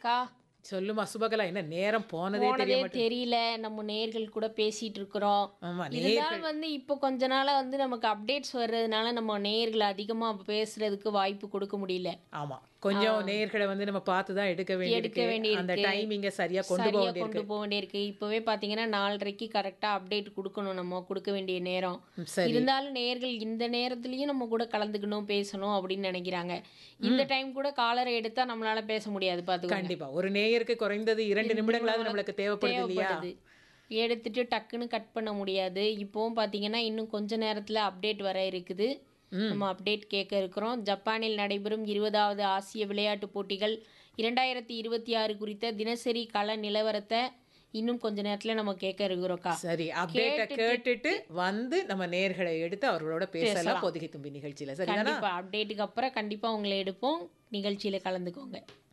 அக்கா சொல்லுமா சுபகலா என்ன நேரம் போனதே தெரிய போனதே மாட்டேங்குது தெரியல நம்ம நேர்கள் கூட பேசிட்டு இருக்கிறோம் ஆமா நேர்கள் இருந்தாலும் வந்து இப்போ கொஞ்ச நாளா வந்து நமக்கு அப்டேட்ஸ் வர்றதுனால நம்ம நேர்கள் அதிகமா பேசுறதுக்கு வாய்ப்பு கொடுக்க முடியல ஆமா கொஞ்சம் நேர்களை வந்து நம்ம பார்த்து தான் எடுக்க வேண்டியிருக்கு வேண்டியிருக்கு. அந்த டைமிங்க சரியா கொண்டு போக சரியா வேண்டியிருக்கு கொண்டு போக வேண்டியிருக்கு இப்பவே பாத்தீங்கன்னா நாலரைக்கு கரெக்டா அப்டேட் கொடுக்கணும் நம்ம கொடுக்க வேண்டிய நேரம் ம், சரி இருந்தாலும் நேர்கள் இந்த நேரத்துலயும் நம்ம கூட கலந்துக்கணும் பேசணும் அப்படின்னு நினைக்கிறாங்க இந்த டைம் கூட காலரை எடுத்தா நம்மளால பேச முடியாது பாத்துக்கோங்க கண்டிப்பா ஒரு நேயருக்கு குறைந்தது இரண்டு நிமிடங்களாவது நம்மளுக்கு தேவைப்படுது இல்லையா தேவைப்படுது எடுத்துட்டு டக்குன்னு கட் பண்ண முடியாது இப்போவும் பார்த்தீங்கன்னா இன்னும் கொஞ்ச நேரத்தில் அப்டேட் வர இருக்குது நம்ம அப்டேட் கேட்க இருக்கிறோம் ஜப்பானில் நடைபெறும் இருபதாவது ஆசிய விளையாட்டுப் போட்டிகள் இரண்டாயிரத்தி இருபத்தி ஆறு குறித்த தினசரி கள நிலவரத்தை இன்னும் கொஞ்ச நேரத்தில் நம்ம கேட்க இருக்கிறோம்க்கா சரி அப்டேட்டை கேட்டுட்டு வந்து நம்ம நேர்களை எடுத்து அவர்களோட பேசலாம் பொதுகை தும்பி நிகழ்ச்சியில சரிதானா கண்டிப்பா அப்டேட்டுக்கு அப்புறம் கண்டிப்பா உங்களை எடுப்போம் நிகழ்ச்சியில கலந்துக்கோங்க